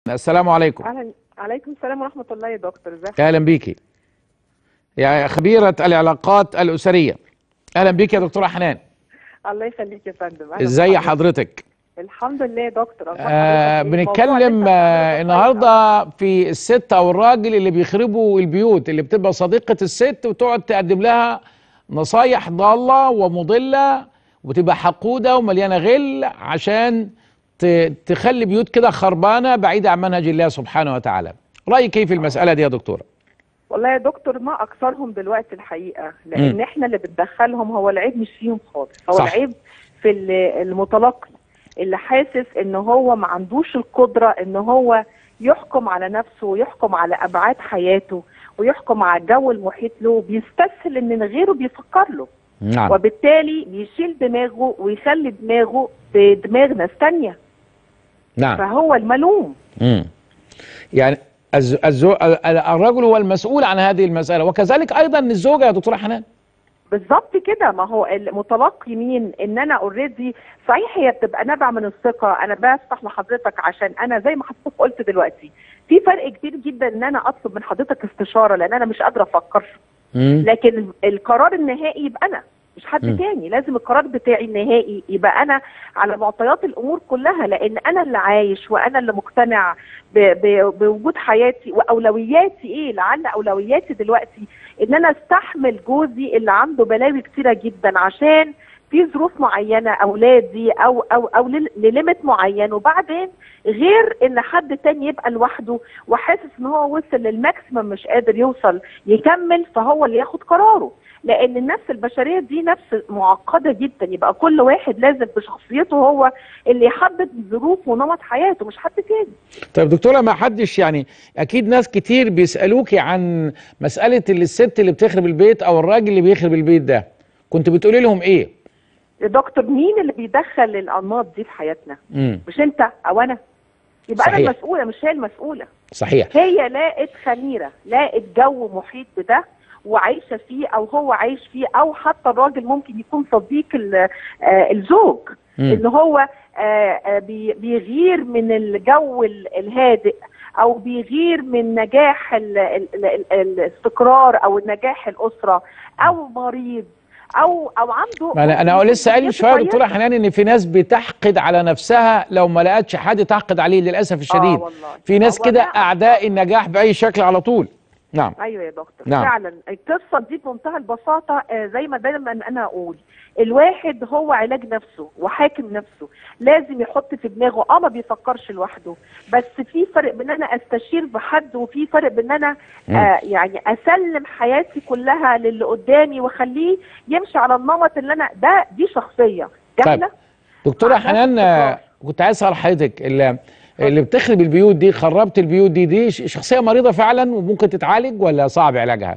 السلام عليكم اهلا عليكم السلام ورحمه الله يا دكتور ازيك اهلا بيكي يا خبيره العلاقات الاسريه اهلا بيك يا دكتوره حنان الله يخليك يا فندم أهلا ازاي بحضرتك. حضرتك الحمد لله يا دكتور أخبار آه حضرتك إيه؟ بنتكلم الموضوع آه لسه النهارده في الست او الراجل اللي بيخربوا البيوت اللي بتبقى صديقه الست وتقعد تقدم لها نصايح ضاله ومضله وتبقى حقوده ومليانه غل عشان ت- تخلي بيوت كده خربانه بعيده عن منهج الله سبحانه وتعالى رايك ايه في المساله دي يا دكتوره والله يا دكتور ما اكثرهم دلوقتي الحقيقه لان مم. احنا اللي بتدخلهم هو العيب مش فيهم خالص هو صح. العيب في ال- المتلقي اللي حاسس ان هو ما عندوش القدره ان هو يحكم على نفسه ويحكم على ابعاد حياته ويحكم على الجو المحيط له بيستسهل ان غيره بيفكر له نعم وبالتالي بيشيل دماغه ويخلي دماغه بدماغ ناس تانية نعم فهو الملوم مم. يعني الز... الزو... ال- الرجل هو المسؤول عن هذه المسألة وكذلك أيضا الزوجة يا دكتورة حنان بالظبط كده ما هو المتلقي مين ان انا اوريدي صحيح هي بتبقى نابعه من الثقه انا بفتح لحضرتك عشان انا زي ما حضرتك قلت دلوقتي في فرق كبير جدا ان انا اطلب من حضرتك استشاره لان انا مش قادره افكر مم. لكن القرار النهائي يبقى انا مش حد مم. تاني لازم القرار بتاعي النهائي يبقى انا على معطيات الامور كلها لان انا اللي عايش وانا اللي مقتنع ب ب بوجود حياتي واولوياتي ايه لعل اولوياتي دلوقتي ان انا استحمل جوزي اللي عنده بلاوي كتيره جدا عشان في ظروف معينه اولادي او او او لل- لليميت معين وبعدين غير ان حد تاني يبقى لوحده وحاسس ان هو وصل للماكسيمم مش قادر يوصل يكمل فهو اللي ياخد قراره لان النفس البشريه دي نفس معقده جدا يبقى كل واحد لازم بشخصيته هو اللي يحدد ظروف ونمط حياته مش حد تاني طيب دكتورة ما حدش يعني أكيد ناس كتير بيسألوكي عن مسألة اللي الست اللي بتخرب البيت أو الراجل اللي بيخرب البيت ده كنت بتقولي لهم إيه؟ يا دكتور مين اللي بيدخل الانماط دي في حياتنا مم. مش انت او انا يبقى انا صحيح. المسؤوله مش هي المسؤوله صحيح هي لاقت خميره لاقت جو محيط بده وعايشه فيه او هو عايش فيه او حتى الراجل ممكن يكون صديق ال- آه، الزوج مم. ان هو آه، آه، بي- بيغير من الجو ال- الهادئ او بيغير من نجاح ال- ال- ال- الاستقرار او نجاح الاسره او مريض او او عنده ما أنا أنا لسه قايل من شوية يا كويسة. دكتورة حنان إن في ناس بتحقد على نفسها لو ما لقتش حد تحقد عليه للأسف الشديد آه والله. في ناس هو كده ده أعداء النجاح بأي شكل على طول نعم ايوه يا دكتور نعم. فعلا القصه دي بمنتهى البساطه آه، زي ما دايما انا اقول الواحد هو علاج نفسه وحاكم نفسه لازم يحط في دماغه اه ما بيفكرش لوحده بس في فرق بين انا استشير بحد وفي فرق بين انا مم. آه يعني اسلم حياتي كلها للي قدامي واخليه يمشي على النمط اللي انا ده دي شخصيه جهله دكتورة عندها حنان استقرار. آه، كنت عايز اسال حضرتك اللي, اللي بتخرب البيوت دي خربت البيوت دي دي ش- شخصيه مريضه فعلا وممكن تتعالج ولا صعب علاجها؟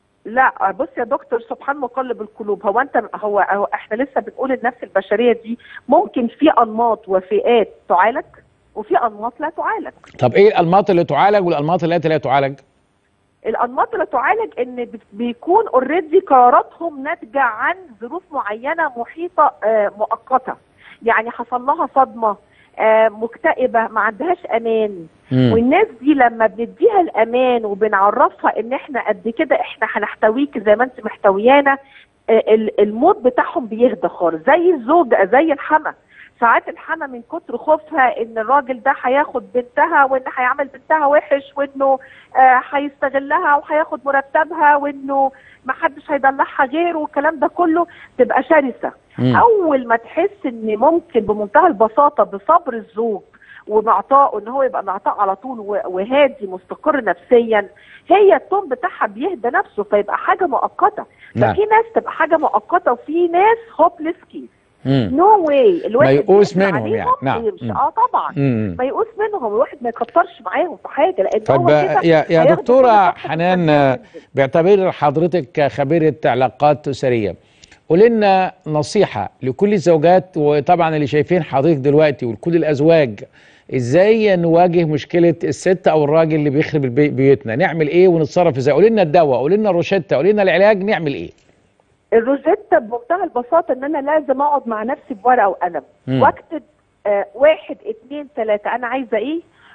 لا بص يا دكتور سبحان مقلب القلوب هو انت هو, هو احنا لسه بنقول النفس البشريه دي ممكن في انماط وفئات تعالج وفي انماط لا تعالج طب ايه الانماط اللي تعالج والانماط التي لا تعالج؟ الانماط اللي تعالج ان بت- بيكون اوريدي قراراتهم ناتجه عن ظروف معينه محيطه آه، مؤقته يعني حصل لها صدمه آه، مكتئبه ما عندهاش امان مم. والناس دي لما بنديها الامان وبنعرفها ان احنا قد كده احنا هنحتويك زي ما انت محتويانا آه، ال- المود بتاعهم بيهدى خالص زي الزوج زي الحما ساعات الحما من كتر خوفها ان الراجل ده هياخد بنتها وان هيعمل بنتها وحش وانه آه، هيستغلها وهياخد مرتبها وانه ما حدش هيدلعها غيره والكلام ده كله تبقى شرسه مم. اول ما تحس ان ممكن بمنتهى البساطه بصبر الزوج ومعطائه ان هو يبقى معطاء على طول و- وهادي مستقر نفسيا هي التون بتاعها بيهدى نفسه فيبقى حاجه مؤقته نعم. ففي ناس تبقى حاجه مؤقته وفي ناس هوبليس كيس مم. نو واي الواحد ميؤوس يقدر منهم عليهم يعني. نعم. ويمشي. مم. اه طبعا مم. ميؤوس منهم الواحد ما يكترش معاهم في حاجه لان طيب هو كده يا يا هياخد كل دكتوره طاقته حنان السلبية آه، وينزل. باعتبار حضرتك خبيره علاقات اسريه قولي لنا نصيحه لكل الزوجات وطبعا اللي شايفين حضرتك دلوقتي ولكل الازواج ازاي نواجه مشكله الست او الراجل اللي بيخرب البي- بيوتنا نعمل ايه ونتصرف ازاي قولي لنا الدواء قولي لنا الروشته قولي لنا العلاج نعمل ايه الروجيتا بمنتهى البساطه ان انا لازم اقعد مع نفسي بورقه وقلم مم. واكتب آه واحد اتنين تلاته انا عايزه ايه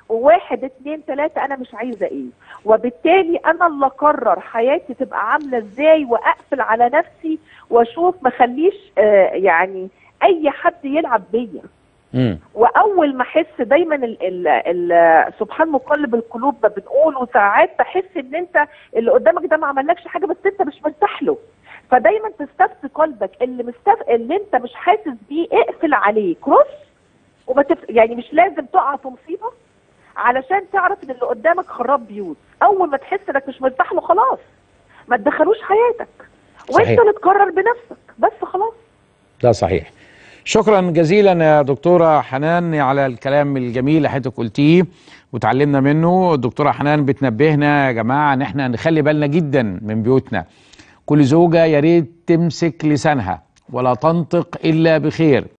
وواحد اتنين تلاته انا مش عايزه ايه وبالتالي انا اللي اقرر حياتي تبقى عامله ازاي واقفل على نفسي واشوف ما اخليش آه يعني اي حد يلعب بيا مم. واول ما احس دايما ال ال ال سبحان مقلب القلوب ما بنقول وساعات بحس ان انت اللي قدامك ده ما عملكش حاجه بس انت مش مرتاح له فدايما تستفتي قلبك اللي مستف... اللي انت مش حاسس بيه اقفل عليه كروس وما تف... يعني مش لازم تقع في مصيبه علشان تعرف ان اللي قدامك خراب بيوت اول ما تحس انك مش مرتاح له خلاص ما تدخلوش حياتك صحيح. وانت اللي تقرر بنفسك بس خلاص ده صحيح شكرا جزيلا يا دكتورة حنان على الكلام الجميل اللي حضرتك قلتيه وتعلمنا منه الدكتورة حنان بتنبهنا يا جماعة ان احنا نخلي بالنا جدا من بيوتنا كل زوجة يا ريت تمسك لسانها ولا تنطق الا بخير